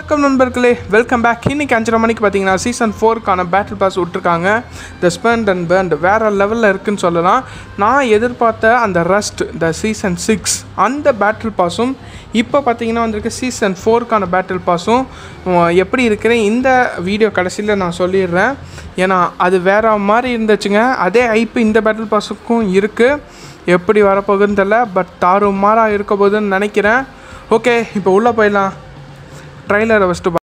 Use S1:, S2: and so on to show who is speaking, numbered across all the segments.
S1: வணக்கம் நண்பர்களே welcome back இன்னைக்கு அஞ்சரை மணிக்கு பார்த்தீங்கன்னா சீசன் ஃபோருக்கான பேட்டில் பாஸ் விட்ருக்காங்க த ஸ்பெண்ட் அண்ட் பேண்ட் வேறு லெவலில் இருக்குன்னு சொல்லலாம் நான் எதிர்பார்த்த அந்த ரஸ்ட் த சீசன் சிக்ஸ் அந்த பேட்டில் பாஸும் இப்போ பார்த்தீங்கன்னா வந்திருக்கு சீசன் ஃபோருக்கான பேட்டில் பாஸும் எப்படி இருக்கிற இந்த வீடியோ கடைசியில் நான் சொல்லிடுறேன் ஏன்னா அது வேற மாதிரி இருந்துச்சுங்க அதே ஐப்பு இந்த பேட்டில் பாஸுக்கும் இருக்குது எப்படி வரப்போகுதுன்னு தெரில பட் தாறுமாறாக இருக்க போகுதுன்னு நினைக்கிறேன் ஓகே இப்போ உள்ளே போயிடலாம் ட்ரைலரை ஃபஸ்ட்டு பா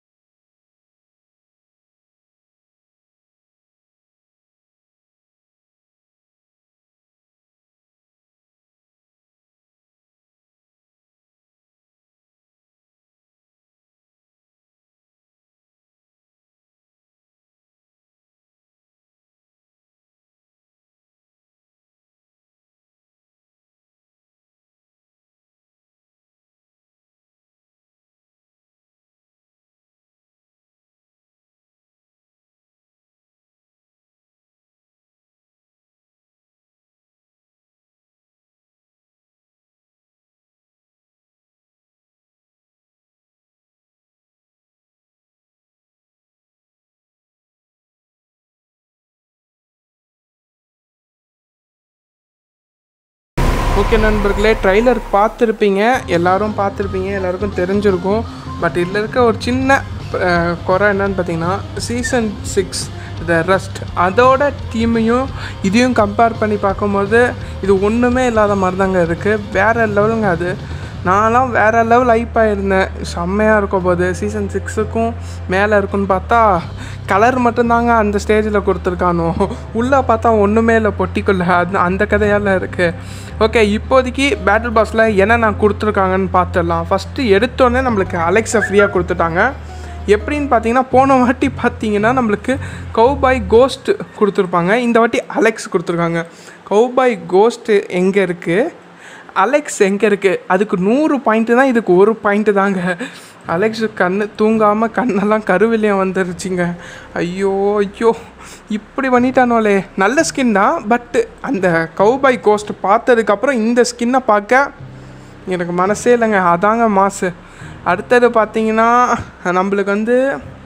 S1: ஓகே நண்பர்களே ட்ரைலர் பார்த்துருப்பீங்க எல்லாரும் பார்த்துருப்பீங்க எல்லாருக்கும் தெரிஞ்சிருக்கும் பட் இதில் இருக்க ஒரு சின்ன அஹ், குறை என்னன்னு பார்த்தீங்கன்னா சீசன் சிக்ஸ் த ரஸ்ட் அதோட டீமையும் இதையும் கம்பேர் பண்ணி பார்க்கும்போது இது ஒன்றுமே இல்லாத மாதிரி தாங்க இருக்குது வேறு லெவலுங்க அது நான்லாம் வேறு லெவல் ஐப்பாக இருந்தேன் செம்மையாக இருக்கும் போது சீசன் சிக்ஸுக்கும் மேலே இருக்குன்னு பார்த்தா கலர் மட்டும்தாங்க அந்த ஸ்டேஜில் கொடுத்துருக்கானோ உள்ளே பார்த்தா ஒன்றுமே இல்லை பொட்டிக்குள்ளே அது அந்த கதையால் இருக்குது ஓகே இப்போதைக்கு பேட்டில் பாஸில் என்ன நான் கொடுத்துருக்காங்கன்னு பார்த்துடலாம் ஃபஸ்ட்டு எடுத்தோடனே நம்மளுக்கு அலெக்ஸை ஃப்ரீயாக கொடுத்துட்டாங்க எப்படின்னு பார்த்தீங்கன்னா போன வாட்டி பார்த்தீங்கன்னா நம்மளுக்கு கௌபாய் கோஸ்ட் கொடுத்துருப்பாங்க இந்த வாட்டி அலெக்ஸ் கொடுத்துருக்காங்க கௌபாய் கோஸ்ட்டு எங்கே இருக்குது அலெக்ஸ் எங்கே இருக்குது அதுக்கு நூறு பாயிண்ட்டு தான் இதுக்கு ஒரு பாயிண்ட்டு தாங்க அலெக்ஸ் கண்ணு தூங்காமல் கண்ணெல்லாம் கருவிலையும் வந்துருச்சுங்க ஐயோ ஐயோ இப்படி பண்ணிட்டானோலே நல்ல ஸ்கின் தான் பட்டு அந்த கௌபாய் கோஸ்ட் பார்த்ததுக்கப்புறம் இந்த ஸ்கின்னை பார்க்க எனக்கு மனசே இல்லைங்க அதாங்க மாசு அடுத்தது பார்த்தீங்கன்னா நம்மளுக்கு வந்து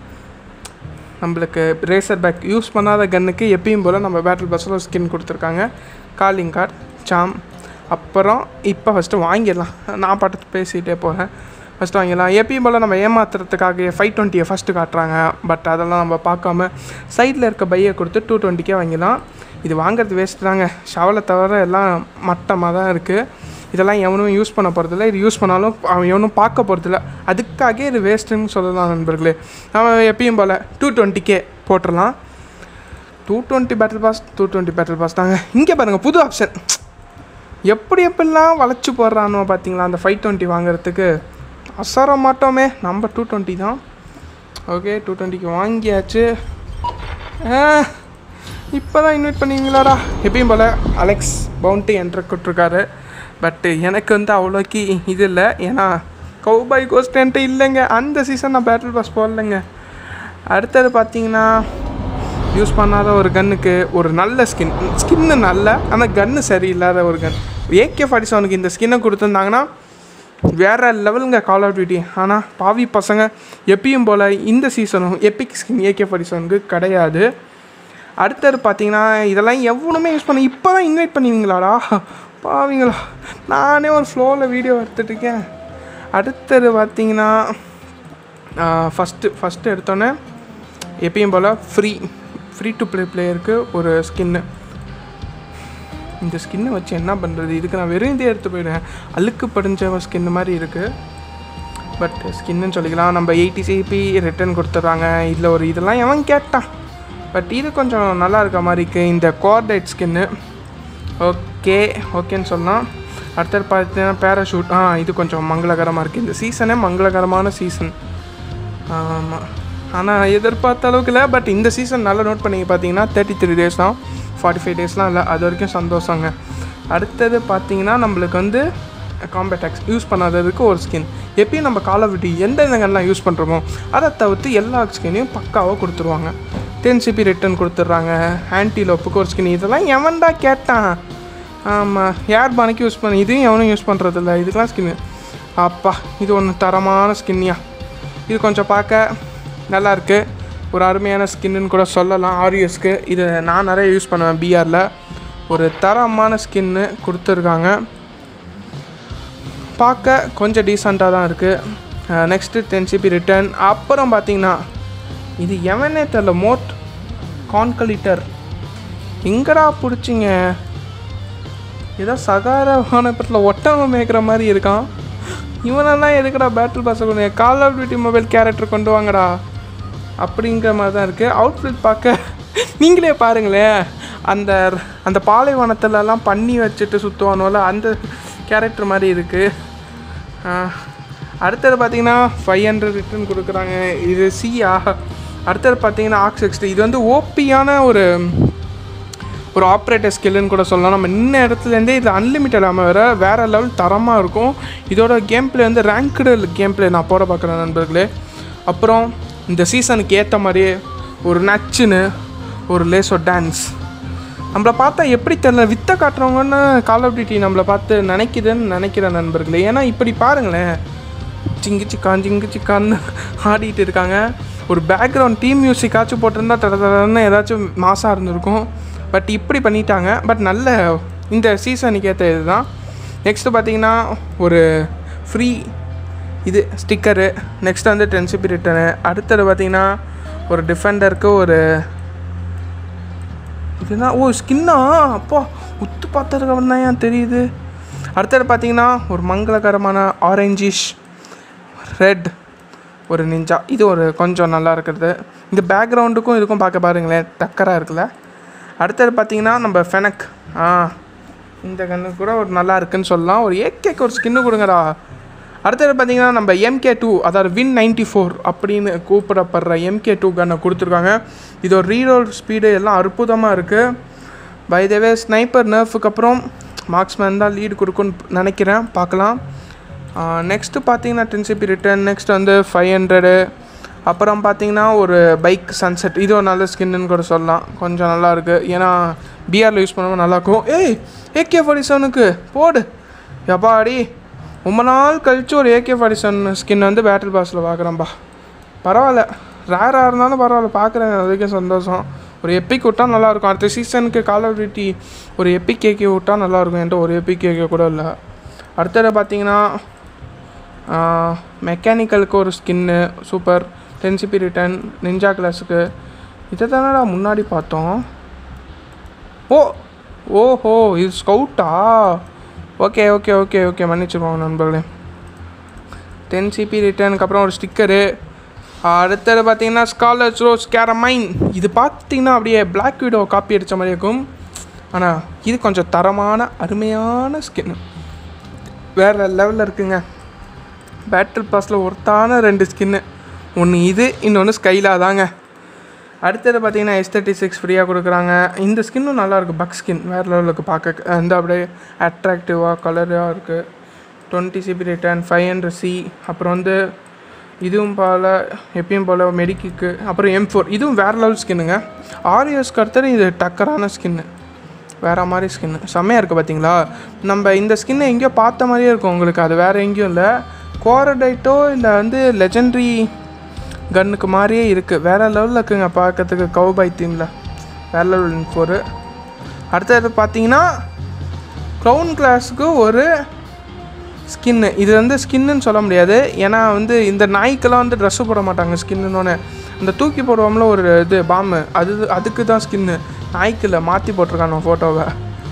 S1: நம்மளுக்கு ரேசர் பேக் யூஸ் பண்ணாத கன்னுக்கு எப்பயும் போல் நம்ம பேட்டில் பஸ்ஸில் ஸ்கின் கொடுத்துருக்காங்க காலிங் கார்டு சாம் அப்புறம் இப்போ ஃபஸ்ட்டு வாங்கிடலாம் நான் பாட்டு பேசிகிட்டே போகிறேன் ஃபஸ்ட்டு வாங்கிடலாம் எப்பயும் போல் நம்ம ஏமாத்துறதுக்காக ஃபைவ் டுவெண்ட்டியை ஃபஸ்ட்டு காட்டுறாங்க பட் அதெல்லாம் நம்ம பார்க்காம சைடில் இருக்க பையை கொடுத்து டூ டுவெண்ட்டிக்கே வாங்கிடலாம் இது வாங்குறது வேஸ்ட் தாங்க ஷவலை தவிர எல்லாம் மட்டமாக தான் இருக்குது இதெல்லாம் எவனும் யூஸ் பண்ண போகிறதில்ல இது யூஸ் பண்ணாலும் அவன் எவனும் பார்க்க போகிறதில்ல அதுக்காக இது வேஸ்ட்டுன்னு சொல்லலாம் நண்பர்களே நம்ம எப்பயும் போல் டூ டுவெண்ட்டிக்கே போட்டுடலாம் two twenty battle pass two twenty battle pass தாங்க இங்கே பாருங்கள் புது ஆப்ஷன் எப்படி எப்படிலாம் வளைச்சி போடுறானோ பார்த்தீங்களா அந்த ஃபைவ் டுவெண்ட்டி வாங்குறதுக்கு அசர மாட்டோமே நம்ம டூ டுவெண்ட்டி தான் ஓகே டூ டுவெண்ட்டிக்கு வாங்கியாச்சு இப்போ தான் இன்வைட் பண்ணுவீங்களாடா எப்பயும் போல் அலெக்ஸ் பவுண்டி என்ட்ரு கொடுத்துருக்காரு பட்டு எனக்கு வந்து அவ்வளோக்கு இது இல்லை ஏன்னா கௌபாய் கோஸ்டன்ட்டு இல்லைங்க அந்த சீசன் நான் பேட்டில் பாஸ் போடலைங்க அடுத்தது பார்த்தீங்கன்னா யூஸ் பண்ணாத ஒரு கன்னுக்கு ஒரு நல்ல ஸ்கின் ஸ்கின்னு நல்ல ஆனால் கன்று சரியில்லாத ஒரு கன் ஏகே ஃபார்ட்டி செவனுக்கு இந்த ஸ்கின்னை கொடுத்துருந்தாங்கன்னா வேறு லெவலுங்க கால் ஆஃப் டியூட்டி ஆனால் பாவி பசங்க எப்பயும் போல் இந்த சீசனும் எபிக் ஸ்கின் ஏகே ஃபார்ட்டி செவனுக்கு கிடையாது அடுத்தது பார்த்தீங்கன்னா இதெல்லாம் எவனுமே யூஸ் பண்ண இப்போ தான் இன்வைட் பண்ணுவீங்களாடா பாவீங்களா நானே ஒரு ஃப்ளோவில் வீடியோ எடுத்துட்டு இருக்கேன் அடுத்தது பார்த்தீங்கன்னா ஃபஸ்ட்டு ஃபஸ்ட்டு எடுத்தோன்னே எப்பயும் போல் ஃப்ரீ ஃப்ரீ டு ப்ளே பிளேயருக்கு ஒரு ஸ்கின்னு இந்த ஸ்கின்னை வச்சு என்ன பண்ணுறது இதுக்கு நான் வெறும் இதே எடுத்து போயிடுவேன் அழுக்கு படிஞ்ச ஸ்கின்னு மாதிரி இருக்குது பட் ஸ்கின்னு சொல்லிக்கலாம் நம்ம எயிட்டி சிபி ரிட்டர்ன் கொடுத்துட்றாங்க இதில் ஒரு இதெல்லாம் எவன் கேட்டான் பட் இது கொஞ்சம் நல்லா இருக்க மாதிரி இருக்குது இந்த கோர்டைட் ஸ்கின்னு ஓகே ஓகேன்னு சொல்லலாம் அடுத்தது பார்த்தீங்கன்னா பேராஷூட் ஆ இது கொஞ்சம் மங்களகரமாக இருக்குது இந்த சீசனே மங்களகரமான சீசன் ஆமாம் ஆனால் எதிர்பார்த்த அளவுக்கு இல்லை பட் இந்த சீசன் நல்லா நோட் பண்ணி பார்த்தீங்கன்னா தேர்ட்டி த்ரீ டேஸ் தான் ஃபார்ட்டி ஃபைவ் டேஸ்லாம் இல்லை அது வரைக்கும் சந்தோஷங்க அடுத்தது பார்த்தீங்கன்னா நம்மளுக்கு வந்து காம்பேட் ஆக்ஸ் யூஸ் பண்ணாததுக்கு ஒரு ஸ்கின் எப்பயும் நம்ம கால் ஆஃப் டியூட்டி எந்த எந்தங்கள்லாம் யூஸ் பண்ணுறோமோ அதை தவிர்த்து எல்லா ஸ்கின்னையும் பக்காவாக கொடுத்துருவாங்க டென் சிபி ரிட்டர்ன் கொடுத்துட்றாங்க ஆன்டிலோப்புக்கு ஒரு ஸ்கின் இதெல்லாம் எவன்டா கேட்டான் ஆமாம் ஏர் பானுக்கு யூஸ் பண்ணி இதையும் எவனும் யூஸ் பண்ணுறதில்ல இதுக்கெலாம் ஸ்கின்னு அப்பா இது ஒன்று தரமான ஸ்கின்னியா இது கொஞ்சம் பார்க்க நல்லா இருக்கு ஒரு அருமையான ஸ்கின்னு கூட சொல்லலாம் ஆரியஸ்க்கு இது நான் நிறைய யூஸ் பண்ணுவேன் பிஆரில் ஒரு தரமான ஸ்கின்னு கொடுத்துருக்காங்க பார்க்க கொஞ்சம் டீசெண்டாக தான் இருக்குது நெக்ஸ்ட்டு டென் சிபி ரிட்டர்ன் அப்புறம் பார்த்தீங்கன்னா இது எவனே தெரில மோட் கான்கலிட்டர் எங்கடா பிடிச்சிங்க ஏதோ சகார வானப்பட்டில் ஒட்டகம் மேய்க்கிற மாதிரி இருக்கான் இவனெல்லாம் எதுக்குடா பேட்டில் பாஸ் கொண்டு call of duty mobile character கொண்டு வாங்கடா அப்படிங்கிற மாதிரி தான் இருக்குது அவுட்ஃபிட் பார்க்க நீங்களே பாருங்களேன் அந்த அந்த பாலைவனத்துலலாம் பண்ணி வச்சுட்டு சுற்றுவானோல அந்த கேரக்டர் மாதிரி இருக்குது அடுத்தது பார்த்தீங்கன்னா ஃபைவ் ஹண்ட்ரட் ரிட்டர்ன் கொடுக்குறாங்க இது சியா அடுத்தது பார்த்தீங்கன்னா ஆக்ஸ் எக்ஸ்டி இது வந்து ஓபியான ஒரு ஒரு ஆப்ரேட்டர் ஸ்கில்லுன்னு கூட சொல்லலாம் நம்ம நின்ன இடத்துலேருந்தே இது அன்லிமிட்டட் ஆமாம் வேறு வேறு லெவல் தரமாக இருக்கும் இதோட கேம் பிளே வந்து ரேங்க்டு கேம் பிளே நான் போட பார்க்குறேன் நண்பர்களே அப்புறம் இந்த சீசனுக்கு ஏற்ற மாதிரியே ஒரு நச்சுன்னு ஒரு லேசோ டான்ஸ் நம்மளை பார்த்தா எப்படி தெரியல வித்த காட்டுறவங்கன்னு கால் ஆஃப் டியூட்டி நம்மளை பார்த்து நினைக்குதுன்னு நினைக்கிறேன் நண்பர்களே ஏன்னா இப்படி பாருங்களேன் சிங்கு சிக்கான் சிங்கு சிக்கான்னு ஆடிட்டு இருக்காங்க ஒரு பேக்ரவுண்ட் டீம் மியூசிக்காச்சும் போட்டிருந்தா தட தடன்னு ஏதாச்சும் மாசாக இருந்திருக்கும் பட் இப்படி பண்ணிட்டாங்க பட் நல்ல இந்த சீசனுக்கு ஏற்ற இது தான் நெக்ஸ்ட்டு பார்த்தீங்கன்னா ஒரு ஃப்ரீ இது ஸ்டிக்கரு நெக்ஸ்ட் வந்து டென் சிபி ரிட்டனு அடுத்தது பார்த்தீங்கன்னா ஒரு டிஃபெண்டருக்கு ஒரு இதுதான் ஓ ஸ்கின்னா அப்பா உத்து பார்த்ததுக்கு அப்புறம் தான் ஏன் தெரியுது அடுத்தது பார்த்தீங்கன்னா ஒரு மங்களகரமான ஆரஞ்சிஷ் ரெட் ஒரு நிஞ்சா இது ஒரு கொஞ்சம் நல்லா இருக்கிறது இந்த பேக்ரவுண்டுக்கும் இதுக்கும் பார்க்க பாருங்களேன் டக்கராக இருக்குல்ல அடுத்தது பார்த்தீங்கன்னா நம்ம ஃபெனக் ஆ இந்த கன்று கூட ஒரு நல்லா இருக்குன்னு சொல்லலாம் ஒரு ஏகேக்கு ஒரு ஸ்கின்னு கொடுங்கடா அடுத்தது பார்த்தீங்கன்னா நம்ம எம்கே டூ அதாவது வின் நைன்டி ஃபோர் அப்படின்னு கூப்பிடப்படுற எம்கே டூ கன்னை கொடுத்துருக்காங்க இது ஒரு ரீரோல் ஸ்பீடு எல்லாம் அற்புதமாக இருக்குது பை வே ஸ்னைப்பர் நர்ஃபுக்கு அப்புறம் மார்க்ஸ்மேன் தான் லீடு கொடுக்குன்னு நினைக்கிறேன் பார்க்கலாம் நெக்ஸ்ட்டு பார்த்தீங்கன்னா டென்சிபி ரிட்டர்ன் நெக்ஸ்ட் வந்து ஃபைவ் ஹண்ட்ரடு அப்புறம் பார்த்தீங்கன்னா ஒரு பைக் சன்செட் இது ஒரு நல்ல ஸ்கின்னு கூட சொல்லலாம் கொஞ்சம் நல்லா இருக்குது ஏன்னா பிஆரில் யூஸ் பண்ணும்போது நல்லாயிருக்கும் ஏய் ஏகே ஃபார்ட்டி செவனுக்கு போடு எப்பாடி ரொம்ப நாள் கழிச்சு ஒரு ஏகே ஃபார்ட்டி செவன் ஸ்கின் வந்து பேட்டில் பாஸில் பார்க்குறேன்ப்பா பரவாயில்ல ரேராக இருந்தாலும் பரவாயில்ல பார்க்குறேன் அதுக்கே சந்தோஷம் ஒரு எப்பிக் விட்டால் நல்லாயிருக்கும் அடுத்த சீசனுக்கு கால் ஆஃப் டியூட்டி ஒரு எப்பிக் கேக்கே விட்டால் நல்லாயிருக்கும் என்கிட்ட ஒரு எப்பிக் கேக்கே கூட இல்லை அடுத்தது பார்த்தீங்கன்னா மெக்கானிக்கலுக்கு ஒரு skin super ten CP return ninja கிளாஸுக்கு இதை தானடா முன்னாடி பார்த்தோம் ஓ ஓஹோ இது ஸ்கவுட்டா ஓகே ஓகே ஓகே ஓகே மன்னிச்சுக்கோங்க நண்பர்களே டென் சிபி ரிட்டர்னுக்கு அப்புறம் ஒரு ஸ்டிக்கரு அடுத்தது பார்த்தீங்கன்னா ஸ்காலர்ஸ் ரோஸ் கேரமைன் இது பார்த்தீங்கன்னா அப்படியே பிளாக் வீடோ காப்பி அடித்த மாதிரி இருக்கும் ஆனால் இது கொஞ்சம் தரமான அருமையான ஸ்கின் வேறு லெவலில் இருக்குங்க பேட்டில் பாஸில் ஒருத்தான ரெண்டு ஸ்கின்னு ஒன்று இது இன்னொன்று ஸ்கைலா தாங்க அடுத்தது பார்த்தீங்கன்னா எஸ் தேர்ட்டி சிக்ஸ் ஃப்ரீயாக கொடுக்குறாங்க இந்த ஸ்கின்னும் நல்லாயிருக்கு பக் ஸ்கின் வேறு லெவலுக்கு பார்க்க வந்து அப்படியே அட்ராக்டிவாக கலராக இருக்குது twenty CP return five hundred சி அப்புறம் வந்து இதுவும் போல் எப்பயும் போல் மெடிக்கிக்கு அப்புறம் எம் ஃபோர் இதுவும் வேறு லெவல் ஸ்கின்னுங்க ஆரியஸ்க்கு அடுத்தது இது டக்கரான ஸ்கின்னு வேறு மாதிரி ஸ்கின்னு செம்மையாக இருக்குது பார்த்தீங்களா நம்ம இந்த ஸ்கின்னை எங்கேயோ பார்த்த மாதிரியே இருக்கும் உங்களுக்கு அது வேறு எங்கேயும் இல்லை கோரடைட்டோ இல்லை வந்து லெஜெண்ட்ரி கன்னுக்கு மாதிரியே இருக்குது வேறு லெவலில் இருக்குங்க பார்க்கறதுக்கு கவுபாய் தீமில் வேறு லெவல் ஃபோரு அடுத்தது பார்த்தீங்கன்னா க்ரௌன் கிளாஸுக்கு ஒரு ஸ்கின்னு இது வந்து ஸ்கின்னுன்னு சொல்ல முடியாது ஏன்னா வந்து இந்த நாய்க்கெல்லாம் வந்து ட்ரெஸ்ஸு போட மாட்டாங்க ஸ்கின்னுன்னு இந்த தூக்கி போடுவோம்ல ஒரு இது பாம்பு அது அதுக்கு தான் ஸ்கின்னு நாய்க்கு இல்லை மாற்றி போட்டிருக்காங்க ஃபோட்டோவை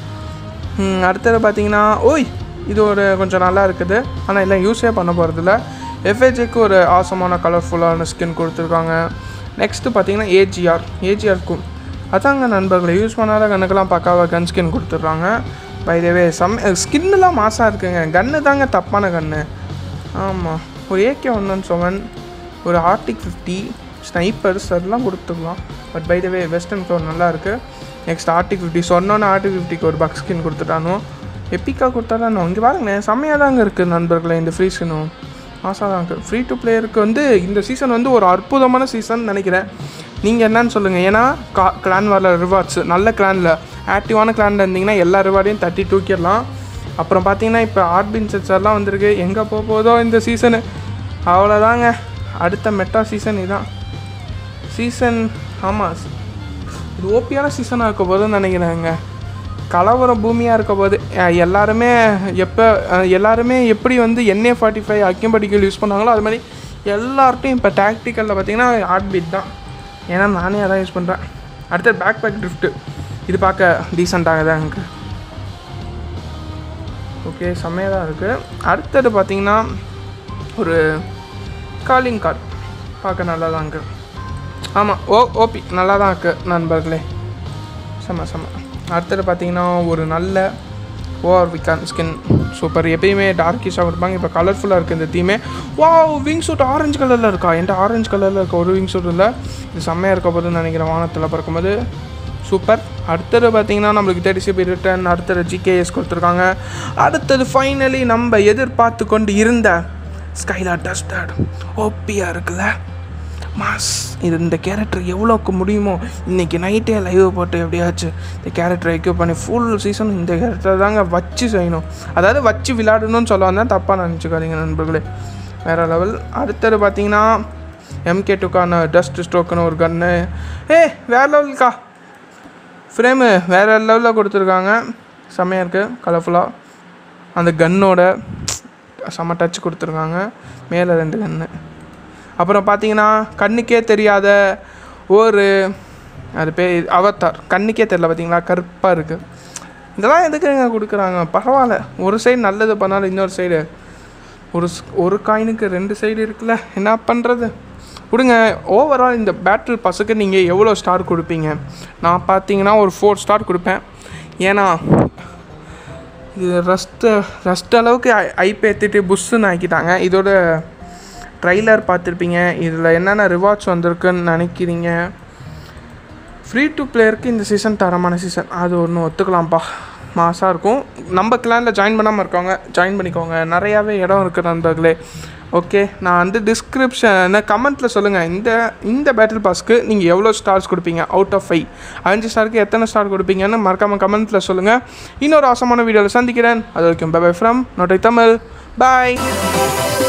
S1: ம், அடுத்தது பார்த்தீங்கன்னா ஓய் இது ஒரு கொஞ்சம் நல்லா இருக்குது ஆனால் எல்லாம் யூஸே பண்ண போகிறதில்ல எஃப்ஏஜிக்கு ஒரு ஆசமான கலர்ஃபுல்லான ஸ்கின் கொடுத்துருக்காங்க நெக்ஸ்ட்டு பார்த்தீங்கன்னா ஏஜிஆர் ஏஜிஆருக்கும் அதாங்க நண்பர்களை யூஸ் பண்ணாத கண்ணுக்கெல்லாம் பக்காவாக கன் ஸ்கின் கொடுத்துட்றாங்க பைதவே சம் ஸ்கின்னுலாம் மாசாக இருக்குங்க கன்று தாங்க தப்பான கன்று ஆமாம் ஒரு ஏகே ஒன் செவன் ஒரு ஆர்டிக் ஃபிஃப்டி ஸ்னைப்பர்ஸ் அதெல்லாம் கொடுத்துக்கலாம் but by the way western floor நல்லா இருக்குது நெக்ஸ்ட் ஆர்டிக் ஃபிஃப்டி சொன்னோன்னே ஆர்டிக் ஃபிஃப்டிக்கு ஒரு பக் ஸ்கின் கொடுத்துட்டானோ எப்பிக்காக கொடுத்தாலும் இங்கே பாருங்களேன் செம்மையாக தாங்க இருக்குது நண்பர்களே இந்த ஃப்ரீ ஸ்கின்னும் மாசாக தான் இருக்குது ஃப்ரீ டு பிளேயருக்கு வந்து இந்த சீசன் வந்து ஒரு அற்புதமான சீசன் நினைக்கிறேன் நீங்கள் என்னன்னு சொல்லுங்கள் ஏன்னா கா கிளான் வரல ரிவார்ட்ஸ் நல்ல கிளானில் ஆக்டிவான கிளானில் இருந்தீங்கன்னா எல்லா ரிவார்டையும் தட்டி தூக்கிடலாம் அப்புறம் பார்த்தீங்கன்னா இப்போ ஆர்ட் பின் செட்ஸ்லாம் வந்திருக்கு எங்கே போக போதோ இந்த சீசனு அவ்வளோதாங்க அடுத்த மெட்டா சீசன் இதான் சீசன் ஆமாம் இது ஓப்பியான சீசனாக இருக்க போதுன்னு நினைக்கிறேங்க கலவர பூமியாக இருக்க போது அஹ் எல்லாருமே எப்போ அஹ் எல்லாருமே எப்படி வந்து என்ஏ ஃபார்ட்டி ஃபைவ் அக்கியம்படிக்கல் யூஸ் பண்ணாங்களோ அது மாதிரி எல்லார்ட்டையும் இப்போ டாக்டிக்கலில் பார்த்தீங்கன்னா ஹார்ட் பீட் தான் ஏன்னா நானே அதான் யூஸ் பண்ணுறேன் அடுத்தது பேக் பேக் ட்ரிஃப்ட்டு இது பார்க்க டீசெண்டாக தான் எனக்கு ஓகே செம்மையாக தான் இருக்குது அடுத்தது பார்த்தீங்கன்னா ஒரு காலிங் கார்டு பார்க்க நல்லா தான் இருக்குது ஆமாம் ஓ ஓபி நல்லா தான் இருக்குது நண்பர்களே செம்ம செம்ம அடுத்தது பார்த்தீங்கன்னா ஒரு நல்ல ஓஆர் விகான் ஸ்கின் சூப்பர் எப்பயுமே டார்க்கிஷாக கொடுப்பாங்க இப்போ கலர்ஃபுல்லாக இருக்குது இந்த தீமே வா விங் சூட் ஆரஞ்சு கலரில் இருக்கா என்கிட்ட ஆரஞ்சு கலரில் இருக்க ஒரு விங் சூட் இல்லை இது செம்மையாக இருக்க போதுன்னு நினைக்கிறேன் வானத்தில் பறக்கும்போது சூப்பர் அடுத்தது பார்த்தீங்கன்னா நம்மளுக்கு தேர்ட்டி சிபி ரிட்டர்ன் அடுத்தது ஜிகேஎஸ் கொடுத்துருக்காங்க அடுத்தது ஃபைனலி நம்ம எதிர்பார்த்து கொண்டு இருந்த ஸ்கைலா டஸ்டட் ஓப்பியாக இருக்குல்ல மாஸ் இது இந்த கேரக்டர் எவ்வளோக்கு முடியுமோ இன்றைக்கி நைட்டே லைவ் போட்டு எப்படியாச்சும் இந்த கேரக்டரை எக்யூப் பண்ணி ஃபுல் சீசன் இந்த கேரக்டர் தாங்க வச்சு செய்யணும் அதாவது வச்சு விளையாடணும்னு சொல்ல வந்தேன் தப்பாக நினச்சிக்காதீங்க நண்பர்களே வேறு லெவல் அடுத்தது பார்த்தீங்கன்னா எம்கே டூக்கான டஸ்ட் ஸ்ட்ரோக்குன்னு ஒரு கன்று ஏ வேறு லெவலுக்கா ஃப்ரேமு வேறு லெவலில் கொடுத்துருக்காங்க செம்மையாக இருக்குது கலர்ஃபுல்லாக அந்த கன்னோட செம்ம டச் கொடுத்துருக்காங்க மேலே ரெண்டு கன்று அப்புறம் பார்த்தீங்கன்னா கண்ணுக்கே தெரியாத ஒரு அது பேர் அவத்தார் கண்ணுக்கே தெரியல பார்த்தீங்களா கருப்பாக இருக்குது இதெல்லாம் எதுக்குங்க கொடுக்குறாங்க பரவாயில்ல ஒரு சைடு நல்லது பண்ணாலும் இன்னொரு சைடு ஒரு ஸ்- ஒரு காயினுக்கு ரெண்டு சைடு இருக்குல்ல என்ன பண்ணுறது கொடுங்க ஓவரால் இந்த பேட்டில் பஸ்ஸுக்கு நீங்கள் எவ்வளோ ஸ்டார் கொடுப்பீங்க நான் பார்த்தீங்கன்னா ஒரு ஃபோர் ஸ்டார் கொடுப்பேன் ஏன்னா இது ரஸ்ட்டு ரஸ்ட் அளவுக்கு ஐப் ஏற்றிட்டு புஷ்ஷுன்னு ஆக்கிட்டாங்க இதோட ட்ரைலர் பார்த்துருப்பீங்க இதில் என்னென்ன ரிவார்ட்ஸ் வந்திருக்குன்னு நினைக்கிறீங்க ஃப்ரீ டு பிளேயருக்கு இந்த சீசன் தரமான சீசன் அது ஒன்று ஒத்துக்கலாம்ப்பா மாசாக இருக்கும் நம்ம கிளானில் ஜாயின் பண்ணாமல் இருக்கவங்க ஜாயின் பண்ணிக்கோங்க நிறையாவே இடம் இருக்குது நண்பர்களே ஓகே நான் வந்து டிஸ்கிரிப்ஷன் கமெண்ட்டில் சொல்லுங்கள் இந்த இந்த பேட்டில் பாஸ்க்கு நீங்கள் எவ்வளோ ஸ்டார்ஸ் கொடுப்பீங்க அவுட் ஆஃப் ஃபைவ் அஞ்சு ஸ்டாருக்கு எத்தனை ஸ்டார் கொடுப்பீங்கன்னு மறக்காமல் கமெண்ட்டில் சொல்லுங்கள் இன்னொரு அவசரமான வீடியோவில் சந்திக்கிறேன் அது வரைக்கும் பை பை ஃப்ரம் நோட்டை தமிழ் பாய்